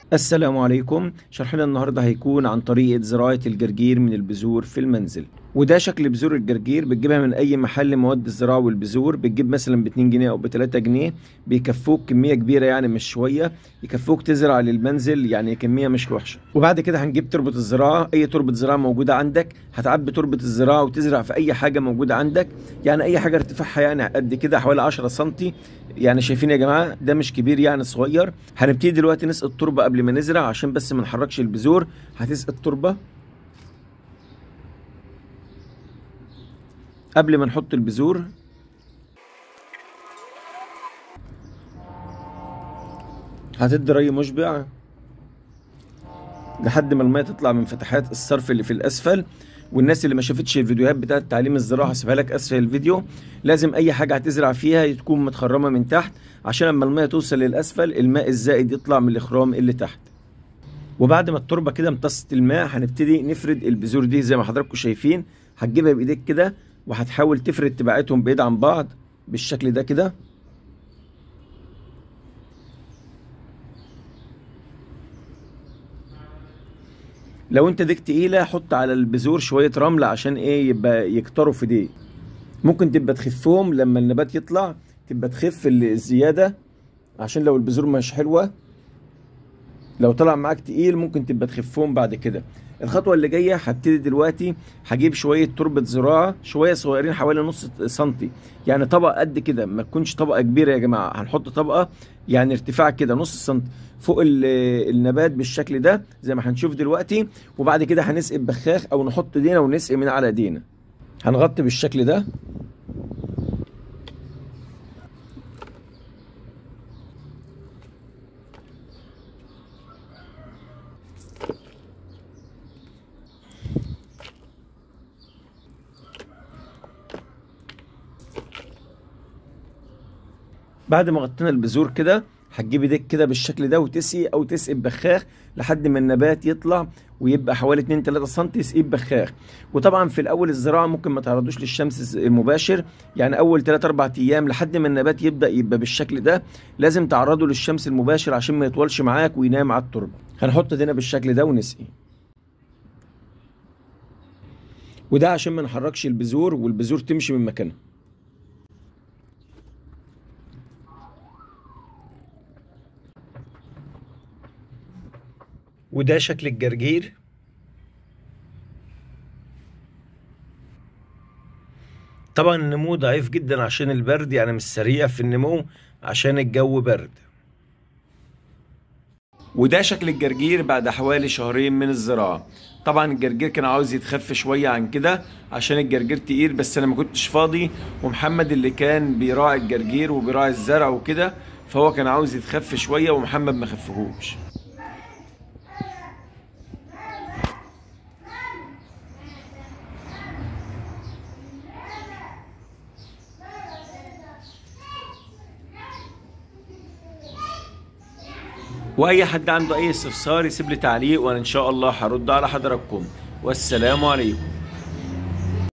السلام عليكم شرحنا النهارده هيكون عن طريقة زراعة الجرجير من البذور في المنزل وده شكل بذور الجرجير بتجيبها من اي محل مواد الزراعة والبذور بتجيب مثلا ب 2 جنيه او ب 3 جنيه بيكفوك كمية كبيرة يعني مش شوية يكفوك تزرع للمنزل يعني كمية مش وحشة وبعد كده هنجيب تربة الزراعة اي تربة زراعة موجودة عندك هتعبي تربة الزراعة وتزرع في اي حاجة موجودة عندك يعني اي حاجة ارتفاعها يعني قد كده حوالي 10 سنتي يعني شايفين يا جماعة ده مش كبير يعني صغير هنبتدي دلوقتي نسقي التربة قبل ما نزرع عشان بس ما نحركش البذور هتسقي التربة قبل ما نحط البذور هتدي ري مشبع لحد ما الميه تطلع من فتحات الصرف اللي في الاسفل والناس اللي ما شافتش الفيديوهات بتاعت تعليم الزراعه هسيبها لك اسفل الفيديو لازم اي حاجه هتزرع فيها تكون متخرمه من تحت عشان لما الميه توصل للاسفل الماء الزائد يطلع من الاخرام اللي تحت وبعد ما التربه كده امتصت الماء هنبتدي نفرد البذور دي زي ما حضراتكم شايفين هتجيبها بايديك كده وهتحاول تفرد تبعتهم بعيد عن بعض بالشكل ده كده لو انت ديك تقيله حط على البذور شويه رمل عشان ايه يبقى يكتروا في دي ممكن تبقى تخفهم لما النبات يطلع تبقى تخف الزياده عشان لو البذور مش حلوه لو طلع معاك تقيل ممكن تبقى تخفهم بعد كده الخطوه اللي جايه هبتدي دلوقتي هجيب شويه تربه زراعه شويه صغيرين حوالي نص سنتي يعني طبقه قد كده ما تكونش طبقه كبيره يا جماعه هنحط طبقه يعني ارتفاع كده نص سنتي فوق النبات بالشكل ده زي ما هنشوف دلوقتي وبعد كده هنسقي ببخاخ او نحط دينا ونسقي من على دينا هنغطي بالشكل ده بعد ما غطينا البذور كده هتجيب ايديك كده بالشكل ده وتسقي او تسقي ببخاخ لحد ما النبات يطلع ويبقى حوالي 2 3 سم تسقيه ببخاخ وطبعا في الاول الزراعه ممكن ما تعرضوش للشمس المباشر يعني اول 3 4 ايام لحد ما النبات يبدا يبقى بالشكل ده لازم تعرضه للشمس المباشر عشان ما يطولش معاك وينام على التربه هنحط دينا بالشكل ده ونسقي وده عشان ما نحركش البذور والبذور تمشي من مكانها وده شكل الجرجير طبعا النمو ضعيف جدا عشان البرد يعني مش سريع في النمو عشان الجو برد وده شكل الجرجير بعد حوالي شهرين من الزراعة طبعا الجرجير كان عاوز يتخف شوية عن كده عشان الجرجير تقيل بس انا ما كنتش فاضي ومحمد اللي كان بيراعي الجرجير وبيراعي الزرع وكده فهو كان عاوز يتخف شوية ومحمد ما خفهوش واي حد عنده اي استفسار يسيب لي تعليق وانا ان شاء الله هرد على حضراتكم والسلام عليكم